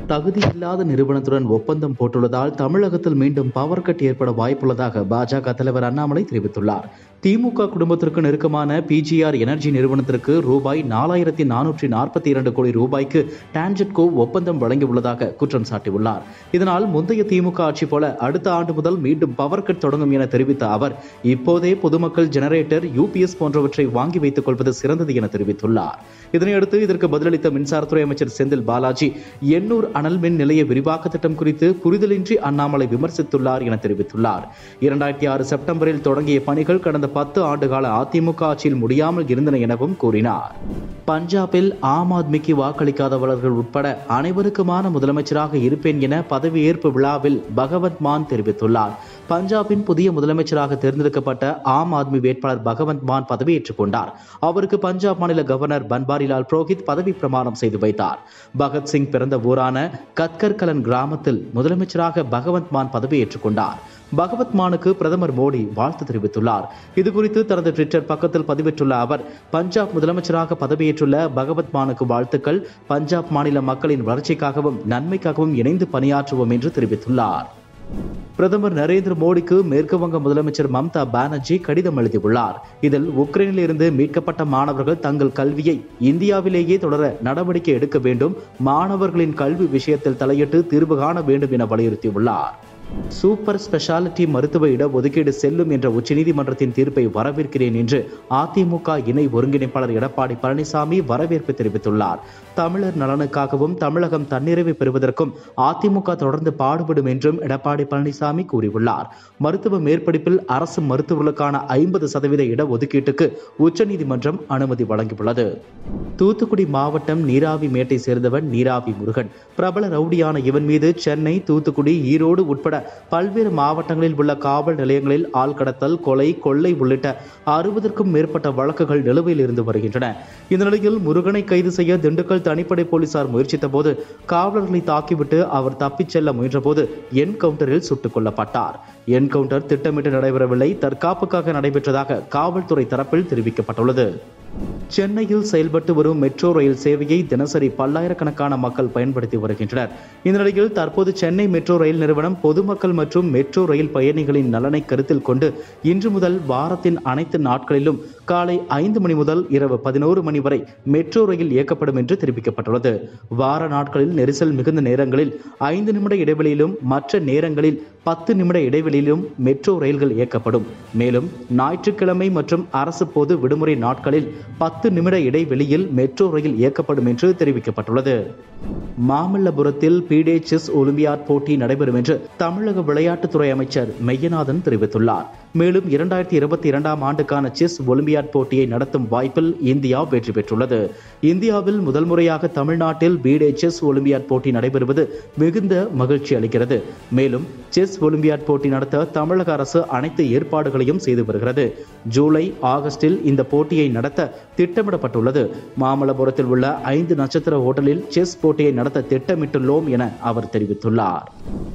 தகுதியில்லாத நிறுவனத்துடன் ஒப்பந்தம் போட்டுள்ளதால் தமிழகத்தில் மீண்டும் பவர் கட் ஏற்பட வாய்ப்புள்ளதாக பாஜக தலைவர் அண்ணாமலை தெரிவித்துள்ளார் திமுக குடும்பத்திற்கு நெருக்கமான பிஜிஆர் எனர்ஜி நிறுவனத்திற்கு ரூபாய் நாலாயிரத்தி நானூற்றி நாற்பத்தி இரண்டு கோடி ரூபாய்க்கு டான்ஜெட்கோ ஒப்பந்தம் வழங்கியுள்ளதாக குற்றம் சாட்டியுள்ளார் இதனால் முந்தைய திமுக ஆட்சி போல அடுத்த ஆண்டு முதல் மீண்டும் பவர் கட் தொடங்கும் என தெரிவித்த அவர் இப்போதே பொதுமக்கள் ஜெனரேட்டர் யூபிஎஸ் போன்றவற்றை வாங்கி வைத்துக் கொள்வது சிறந்தது என தெரிவித்துள்ளார் இதனையடுத்து இதற்கு பதிலளித்த மின்சாரத்துறை அமைச்சர் செந்தில் பாலாஜி எண்ணூர் அனல் மின் நிலைய விரிவாக்க திட்டம் குறித்து புரிதலின்றி அண்ணாமலை விமர்சித்துள்ளார் என தெரிவித்துள்ளார் இரண்டாயிரத்தி ஆறு செப்டம்பரில் தொடங்கிய பணிகள் கடந்த பத்து ஆண்டுகால அதிமுக ஆட்சியில் முடியாமல் இருந்தன எனவும் கூறினார் பஞ்சாபில் ஆம் ஆத்மிக்கு வாக்களிக்காதவர்கள் உட்பட அனைவருக்குமான முதலமைச்சராக இருப்பேன் என பதவியேற்பு விழாவில் பகவத் மான் தெரிவித்துள்ளார் பஞ்சாபின் புதிய முதலமைச்சராக தேர்ந்தெடுக்கப்பட்ட ஆம் ஆத்மி வேட்பாளர் பகவந்த் மான் பதவியேற்றுக் கொண்டார் அவருக்கு பஞ்சாப் மாநில கவர்னர் பன்வாரிலால் புரோஹித் பதவி பிரமாணம் செய்து வைத்தார் பகத்சிங் பிறந்த ஊரான கத்கர்கலன் கிராமத்தில் முதலமைச்சராக பகவந்த் மான் பதவியேற்றுக் கொண்டார் பகவத் மானுக்கு பிரதமர் மோடி வாழ்த்து தெரிவித்துள்ளார் இதுகுறித்து தனது ட்விட்டர் பக்கத்தில் பதிவிட்டுள்ள அவர் பஞ்சாப் முதலமைச்சராக பதவியேற்றுள்ள பகவத் மானுக்கு வாழ்த்துக்கள் பஞ்சாப் மாநில மக்களின் வளர்ச்சிக்காகவும் நன்மைக்காகவும் இணைந்து பணியாற்றுவோம் என்று தெரிவித்துள்ளார் பிரதமர் நரேந்திர மோடிக்கு மேற்கு வங்க முதலமைச்சர் மம்தா பானர்ஜி கடிதம் எழுதியுள்ளார் இதில் உக்ரைனில் இருந்து மீட்கப்பட்ட மாணவர்கள் தங்கள் கல்வியை இந்தியாவிலேயே தொடர நடவடிக்கை எடுக்க வேண்டும் மாணவர்களின் கல்வி விஷயத்தில் தலையிட்டு தீர்வு காண வேண்டும் என வலியுறுத்தியுள்ளார் சூப்பர் ஸ்பெஷாலிட்டி மருத்துவ இடஒதுக்கீடு செல்லும் என்ற உச்சநீதிமன்றத்தின் தீர்ப்பை வரவேற்கிறேன் என்று அதிமுக இணை ஒருங்கிணைப்பாளர் எடப்பாடி பழனிசாமி வரவேற்பு தெரிவித்துள்ளார் தமிழர் நலனுக்காகவும் தமிழகம் தன்னிறைவு பெறுவதற்கும் அதிமுக தொடர்ந்து பாடுபடும் என்றும் எடப்பாடி பழனிசாமி கூறியுள்ளார் மருத்துவ மேற்படிப்பில் அரசு மருத்துவர்களுக்கான ஐம்பது சதவீத இடஒதுக்கீட்டுக்கு உச்சநீதிமன்றம் அனுமதி வழங்கியுள்ளது தூத்துக்குடி மாவட்டம் நீராவி மேட்டை சேர்ந்தவன் நீராவி முருகன் பிரபல ரவுடியான இவன் மீது சென்னை தூத்துக்குடி ஈரோடு உட்பட பல்வேறு மாவட்டங்களில் உள்ள காவல் நிலையங்களில் ஆள் கடத்தல் கொலை கொள்ளை உள்ளிட்ட அறுபதற்கும் மேற்பட்ட வழக்குகள் நிலுவையில் இருந்து வருகின்றன இந்த நிலையில் முருகனை கைது செய்ய திண்டுக்கல் தனிப்படை போலீசார் முயற்சித்த போது காவலர்களை தாக்கிவிட்டு அவர் தப்பிச் செல்ல முயன்றபோது என்கவுண்டரில் சுட்டுக் கொல்லப்பட்டார் என்கவுண்டர் திட்டமிட்டு நடைபெறவில்லை தற்காப்புக்காக நடைபெற்றதாக காவல்துறை தரப்பில் தெரிவிக்கப்பட்டுள்ளது சென்னையில் செயல்பட்டு வரும் மெட்ரோ ரயில் சேவையை தினசரி பல்லாயிரக்கணக்கான மக்கள் பயன்படுத்தி வருகின்றனர் இந்த நிலையில் தற்போது சென்னை மெட்ரோ ரயில் நிறுவனம் பொதுமக்கள் மற்றும் மெட்ரோ ரயில் பயணிகளின் நலனை கருத்தில் கொண்டு இன்று முதல் வாரத்தின் அனைத்து நாட்களிலும் காலை ஐந்து மணி முதல் இரவு பதினோரு மணி வரை மெட்ரோ ரயில் இயக்கப்படும் என்று தெரிவிக்கப்பட்டுள்ளது வார நாட்களில் நெரிசல் மிகுந்த நேரங்களில் ஐந்து நிமிட இடைவெளியிலும் மற்ற நேரங்களில் பத்து நிமிட இடைவெளியிலும் மெட்ரோ ரயில்கள் இயக்கப்படும் மேலும் ஞாயிற்றுக்கிழமை மற்றும் அரசு பொது விடுமுறை நாட்களில் பத்து நிமிட இடைவெளியில் மெட்ரோ ரயில் இயக்கப்படும் என்று தெரிவிக்கப்பட்டுள்ளது மாமல்லபுரத்தில் பீடே செஸ் ஒலிம்பியாட் போட்டி நடைபெறும் என்று தமிழக விளையாட்டுத்துறை அமைச்சர் மெய்யநாதன் தெரிவித்துள்ளார் மேலும் இரண்டாயிரத்தி இருபத்தி இரண்டாம் ஆண்டுக்கான செஸ் ஒலிம்பியாட் போட்டியை நடத்தும் வாய்ப்பில் இந்தியா வெற்றி பெற்றுள்ளது இந்தியாவில் முதல் முறையாக தமிழ்நாட்டில் பீடே செஸ் ஒலிம்பியாட் போட்டி நடைபெறுவது மிகுந்த மகிழ்ச்சி அளிக்கிறது மேலும் செஸ் ஒலிம்பியாட் போட்டி நடத்த தமிழக அரசு அனைத்து ஏற்பாடுகளையும் செய்து வருகிறது ஜூலை ஆகஸ்டில் இந்த போட்டியை நடத்த திட்டமிடப்பட்டுள்ளது மாமல்லபுரத்தில் உள்ள ஐந்து நட்சத்திர ஹோட்டலில் செஸ் போட்டியை நடத்த திட்டமிட்டுள்ளோம் என அவர் தெரிவித்துள்ளார்